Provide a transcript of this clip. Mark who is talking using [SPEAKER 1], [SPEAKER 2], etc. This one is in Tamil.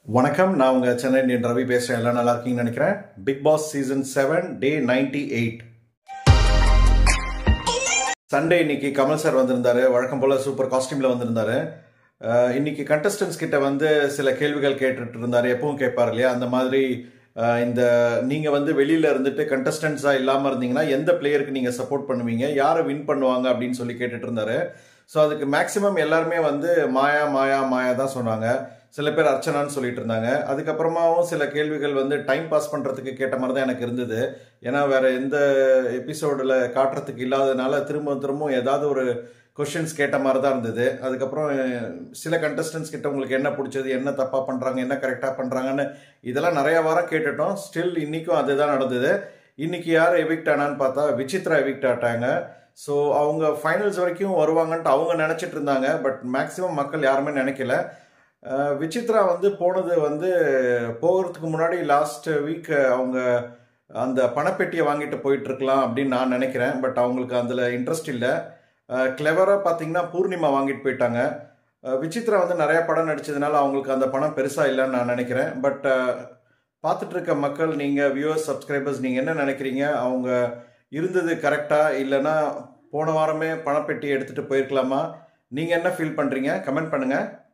[SPEAKER 1] வணக்கம் நான் உங்க சென்னை இந்தியன் ரவி பேசுறேன் எல்லாம் நல்லா இருக்கீங்கன்னு நினைக்கிறேன் Bigg Boss season seven day ninety eight Sunday இன்னைக்கு கமல் சார் வந்திருந்தாரு வழக்கம் போல சூப்பர் காஸ்டியூம்ல வந்திருந்தாரு அஹ், இன்னைக்கு கண்டஸ்டன்ஸ் கிட்ட வந்து சில கேள்விகள் கேட்டுட்டு இருந்தாரு எப்பவும் கேட்பாரு இல்லையா அந்த மாதிரி அஹ், இந்த நீங்க வந்து வெளியில இருந்துட்டு கண்டஸ்டன்ஸா இல்லாம இருந்தீங்கன்னா எந்த பிளேயருக்கு நீங்க சப்போர்ட் பண்ணுவீங்க யாரை வின் பண்ணுவாங்க அப்படின்னு சொல்லி கேட்டுட்டு இருந்தாரு ஸோ அதுக்கு மேக்சிமம் எல்லாருமே வந்து மாயா மாயா மாயா தான் சொன்னாங்க சில பேர் அர்ச்சனான்னு சொல்லிட்டு இருந்தாங்க அதுக்கப்புறமாவும் சில கேள்விகள் வந்து டைம் பாஸ் பண்றதுக்கு கேட்ட மாதிரி தான் எனக்கு இருந்தது ஏன்னா வேற எந்த எபிசோடில் காட்டுறதுக்கு இல்லாதனால திரும்ப திரும்ப ஏதாவது ஒரு கொஷின்ஸ் கேட்ட மாதிரி தான் இருந்தது அதுக்கப்புறம் அஹ், சில கண்டஸ்டன்ஸ் கிட்ட உங்களுக்கு என்ன பிடிச்சது என்ன தப்பா பண்றாங்க என்ன கரெக்டா பண்றாங்கன்னு இதெல்லாம் நிறைய வாரம் கேட்டுட்டோம் ஸ்டில் இன்னைக்கும் அதுதான் நடந்தது இன்னைக்கு யார் எவிக்ட் ஆனான்னு பார்த்தா விசித்ரா எவிக்ட் ஆட்டாங்க ஸோ அவங்க ஃபைனல்ஸ் வரைக்கும் வருவாங்கன்ட்டு அவங்க நினைச்சிட்டு இருந்தாங்க பட் மேக்சிமம் மக்கள் யாருமே நினைக்கல அஹ், விசித்ரா வந்து போனது வந்து போகிறதுக்கு முன்னாடி லாஸ்ட் வீக் அவங்க அந்த பணப்பெட்டியை வாங்கிட்டு போயிட்டு இருக்கலாம் அப்படின்னு நான் நினைக்கிறேன் பட் அவங்களுக்கு அதில் இன்ட்ரெஸ்ட் இல்லை கிளவராக பார்த்தீங்கன்னா பூர்ணிமா வாங்கிட்டு போயிட்டாங்க அஹ், விசித்ரா வந்து நிறைய படம் நடிச்சதுனால அவங்களுக்கு அந்த பணம் பெருசாக இல்லைன்னு நான் நினைக்கிறேன் பட் பார்த்துட்டு இருக்க மக்கள் நீங்கள் வியூவர்ஸ் சப்ஸ்கிரைபர்ஸ் நீங்கள் என்ன நினைக்கிறீங்க அவங்க இருந்தது கரெக்டாக இல்லைன்னா போன வாரமே பணப்பெட்டி எடுத்துகிட்டு போயிருக்கலாமா நீங்கள் என்ன ஃபீல் பண்ணுறீங்க கமெண்ட் பண்ணுங்கள்